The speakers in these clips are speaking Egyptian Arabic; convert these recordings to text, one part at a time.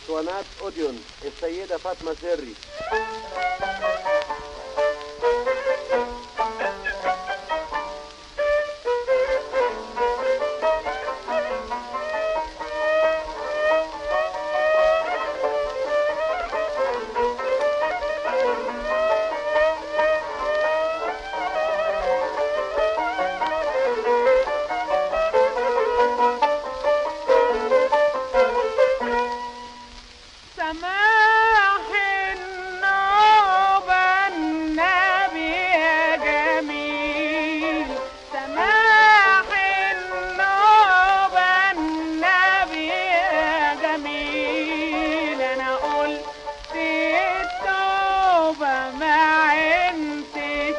اسطوانات اوديون السيدة فاطمة سري سماح النوبة النبي يا جميل سماح النوبة النبي يا جميل أنا قلت التوبة ما انت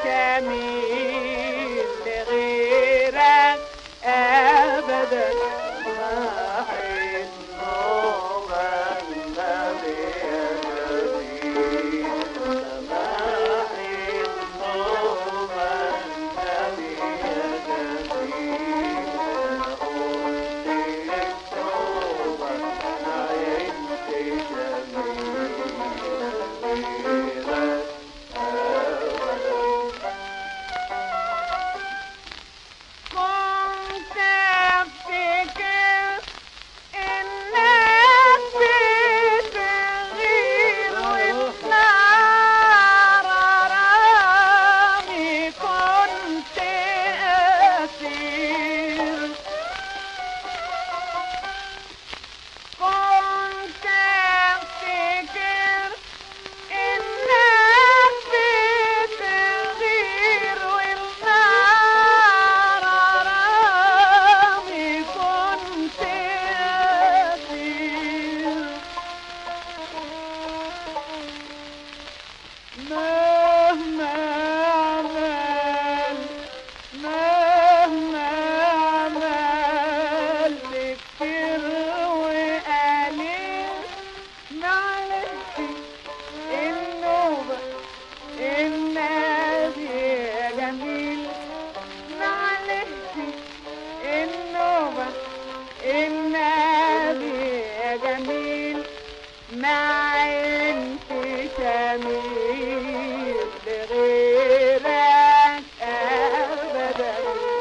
جميل لغيرك أبدا سماح النوبة النبي يا جميل سماح النوبة النبي يا جميل أنا قلت التوبة ما انت جميل لغيرك أبدا كنت افتكر انك بتغير وتنار رامي كنت اسير كنت افتكر انك بتغير والنار رامي كنت اسير مهما عمل مهما عمل كتير وقليل معلش النوبة النبي يا جميل معلش النوبة النبي يا جميل مع انت جميل لغيرك ابدا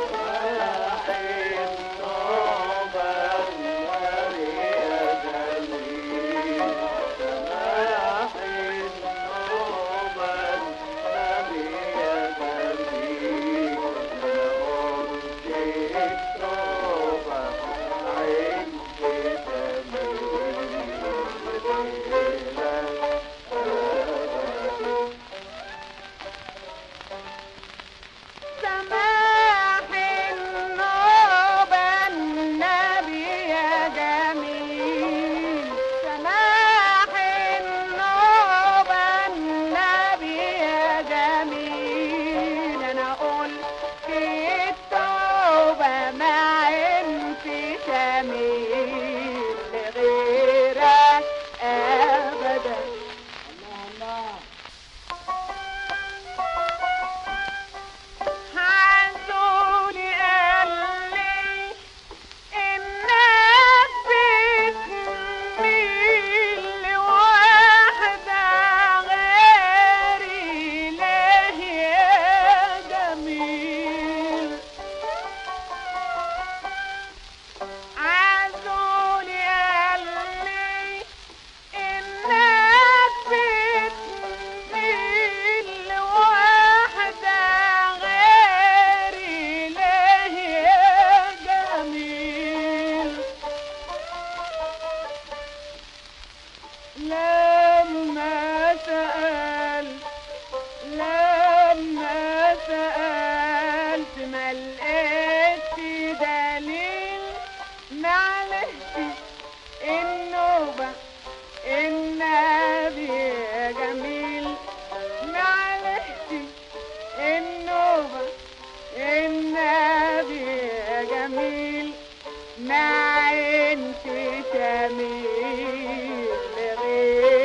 سماح النوبة النبي يا جميل سماح النوبة النبي يا جميل أنا قلت التوبة ما انت جميل لغيرك أبدا عزولي قال لي إنك بتميل لواحدة غيري ليه يا جميل عزولي قال لي إنك بتميل لواحدة غيري ليه يا جميل لما سأل لما سألت ما لقيتش دليل معلش النوبة النبي يا جميل معلش النوبة النبي يا جميل مع انت جميل لغير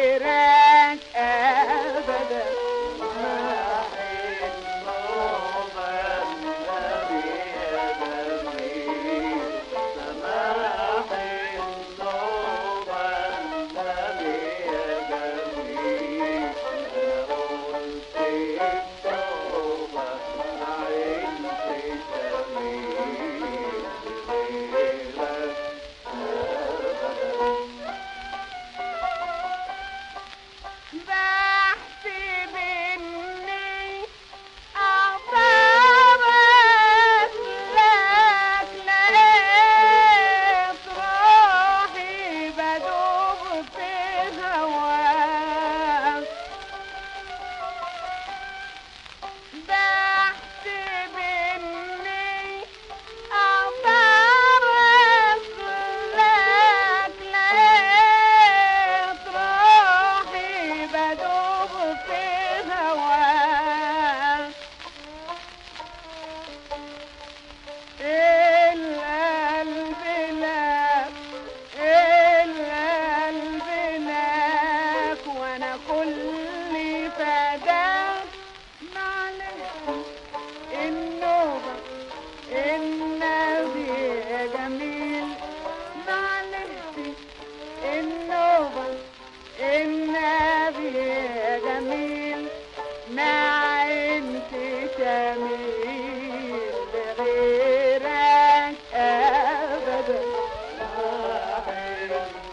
كل فداك معلش النوبة النبي يا جميل معلش النوبة النبي يا جميل ما انت تميل لغيرك ابدا